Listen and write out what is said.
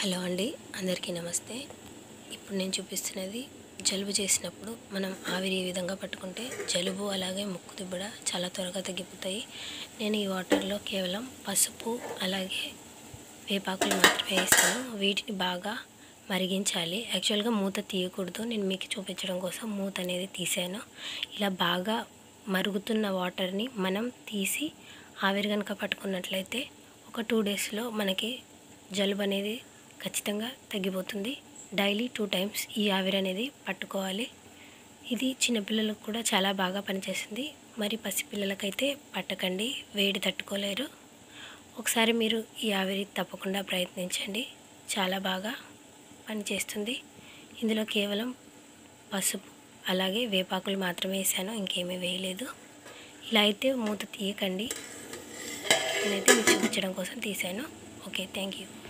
hello అండి అందరికీ నమస్తే ఇప్పుడు నేను చూపిస్తున్నది జలుబు చేసినప్పుడు మనం ఆవిరి ఈ విధంగా పట్టుకుంటే జలుబు అలాగే ముక్కు దిబ్బడ చాలా త్వరగా తగ్గిపోతాయి నేను ఈ వాటర్లో కేవలం పసుపు అలాగే వేపాకులు మాత్రమే వేస్తాను వీటిని బాగా మరిగించాలి యాక్చువల్గా మూత తీయకూడదు నేను మీకు చూపించడం కోసం మూత అనేది తీసాను ఇలా బాగా మరుగుతున్న వాటర్ని మనం తీసి ఆవిరి కనుక పట్టుకున్నట్లయితే ఒక టూ డేస్లో మనకి జలుబు అనేది ఖచ్చితంగా తగ్గిపోతుంది డైలీ టూ టైమ్స్ ఈ ఆవిరి అనేది పట్టుకోవాలి ఇది చిన్నపిల్లలకు కూడా చాలా బాగా పనిచేస్తుంది మరి పసిపిల్లలకైతే పట్టకండి వేడి తట్టుకోలేరు ఒకసారి మీరు ఈ ఆవిరి తప్పకుండా ప్రయత్నించండి చాలా బాగా పనిచేస్తుంది ఇందులో కేవలం పసుపు అలాగే వేపాకులు మాత్రమే వేసాను ఇంకేమీ వేయలేదు ఇలా అయితే మూత తీయకండి నేనైతే మీకు చూపించడం కోసం తీసాను ఓకే థ్యాంక్ యూ